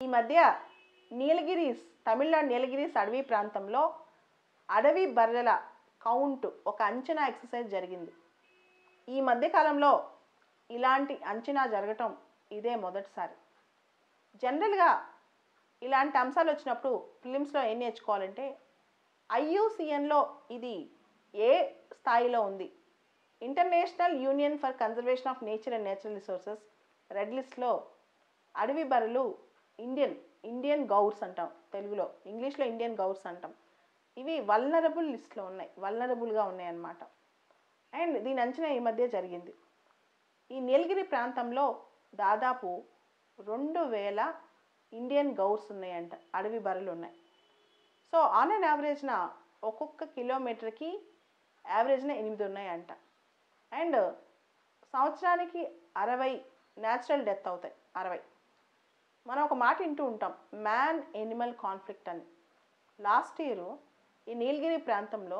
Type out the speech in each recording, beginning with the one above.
ఈ మధ్య నీలగిరీస్ తమిళనాడు నీలగిరీస్ అడవి ప్రాంతంలో అడవి బర్రెల కౌంట్ ఒక అంచనా ఎక్సర్సైజ్ జరిగింది ఈ మధ్యకాలంలో ఇలాంటి అంచనా జరగటం ఇదే మొదటిసారి జనరల్గా ఇలాంటి అంశాలు వచ్చినప్పుడు ఫిలిమ్స్లో ఏం నేర్చుకోవాలంటే ఐయుసిఎన్లో ఇది ఏ స్థాయిలో ఉంది international union for conservation of nature and natural resources red లిస్ట్లో అడవి బర్రెలు ఇండియన్ ఇండియన్ గౌర్స్ అంటాం తెలుగులో ఇంగ్లీష్లో ఇండియన్ గౌర్స్ అంటాం ఇవి వల్నరబుల్ లిస్ట్లో ఉన్నాయి వల్నరబుల్గా ఉన్నాయి అన్నమాట అండ్ దీని అంచనా ఈ మధ్య జరిగింది ఈ నీలగిరి ప్రాంతంలో దాదాపు రెండు వేల ఇండియన్ గౌర్స్ ఉన్నాయంట అడవి బర్రెలు ఉన్నాయి సో ఆన్ అండ్ యావరేజ్న ఒక్కొక్క కిలోమీటర్కి యావరేజ్న ఎనిమిది ఉన్నాయంట అండ్ సంవత్సరానికి అరవై న్యాచురల్ డెత్ అవుతాయి అరవై మనం ఒక మాట వింటూ ఉంటాం మ్యాన్ ఎనిమల్ కాన్ఫ్లిక్ట్ అని లాస్ట్ ఇయర్ ఈ నీలగిరి ప్రాంతంలో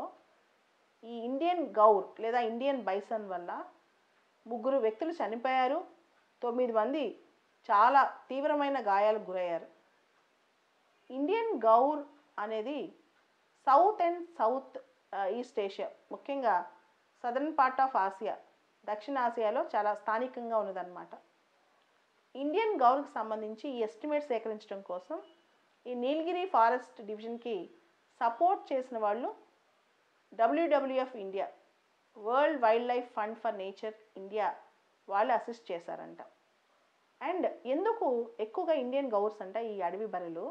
ఈ ఇండియన్ గౌర్ లేదా ఇండియన్ బైసన్ వల్ల ముగ్గురు వ్యక్తులు చనిపోయారు తొమ్మిది మంది చాలా తీవ్రమైన గాయాలకు గురయ్యారు ఇండియన్ గౌర్ అనేది south and south east Asia ముఖ్యంగా సదర్న్ పార్ట్ ఆఫ్ ఆసియా దక్షిణ ఆసియాలో చాలా స్థానికంగా ఉన్నదన్నమాట ఇండియన్ గౌర్కి సంబంధించి ఈ ఎస్టిమేట్ సేకరించడం కోసం ఈ నీలగిరి ఫారెస్ట్ డివిజన్కి సపోర్ట్ చేసిన వాళ్ళు WWF India world wild life fund for nature India వాళ్ళు అసిస్ట్ చేశారంట అండ్ ఎందుకు ఎక్కువగా ఇండియన్ గౌర్స్ అంట ఈ అడవి బర్రెలు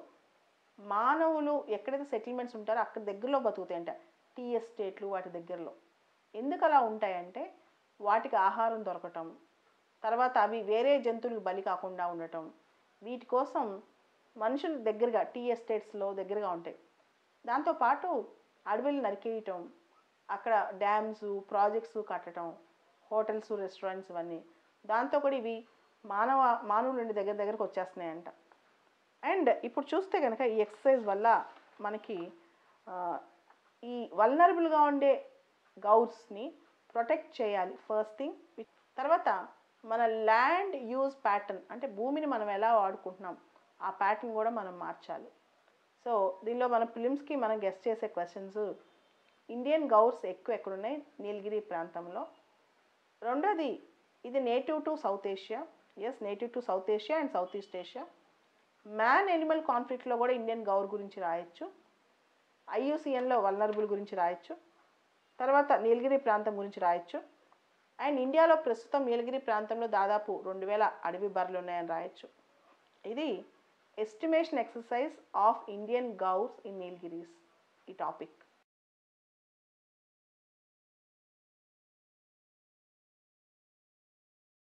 మానవులు ఎక్కడైతే సెటిల్మెంట్స్ ఉంటారో అక్కడ దగ్గరలో బతుకుతాయంట టీ ఎస్టేట్లు వాటి దగ్గరలో ఎందుకు అలా ఉంటాయంటే వాటికి ఆహారం దొరకటం తర్వాత అవి వేరే జంతువులకు బలి కాకుండా ఉండటం వీటి కోసం మనుషుల దగ్గరగా టీ ఎస్టేట్స్లో దగ్గరగా ఉంటాయి దాంతోపాటు అడవులు నరికేయటం అక్కడ డ్యామ్స్ ప్రాజెక్ట్స్ కట్టడం హోటల్స్ రెస్టారెంట్స్ ఇవన్నీ దాంతో కూడా ఇవి మానవ మానవుల దగ్గర దగ్గరకు వచ్చేస్తున్నాయంట అండ్ ఇప్పుడు చూస్తే కనుక ఈ ఎక్సర్సైజ్ వల్ల మనకి ఆ, ఈ వల్నరబుల్గా ఉండే గౌర్స్ని ప్రొటెక్ట్ చేయాలి ఫస్ట్ థింగ్ తర్వాత మన ల్యాండ్ యూజ్ ప్యాటర్న్ అంటే భూమిని మనం ఎలా వాడుకుంటున్నాం ఆ ప్యాటర్న్ కూడా మనం మార్చాలి సో దీనిలో మన ఫిలిమ్స్కి మనం గెస్ట్ చేసే క్వశ్చన్స్ ఇండియన్ గౌర్స్ ఎక్కువ ఎక్కడున్నాయి నీలగిరి ప్రాంతంలో రెండోది ఇది native to south Asia as native to south Asia and south east Asia man animal కాన్ఫ్లిక్ట్లో కూడా ఇండియన్ గౌర్ గురించి రాయొచ్చు ఐయుసిఎన్లో వల్నరబుల్ గురించి రాయొచ్చు తర్వాత నీలగిరి ప్రాంతం గురించి రాయొచ్చు అండ్ ఇండియాలో ప్రస్తుతం నీలగిరి ప్రాంతంలో దాదాపు రెండు వేల అడవి బర్రెలు ఉన్నాయని రాయొచ్చు ఇది estimation exercise of Indian gaurs in Nilgiris ఈ టాపిక్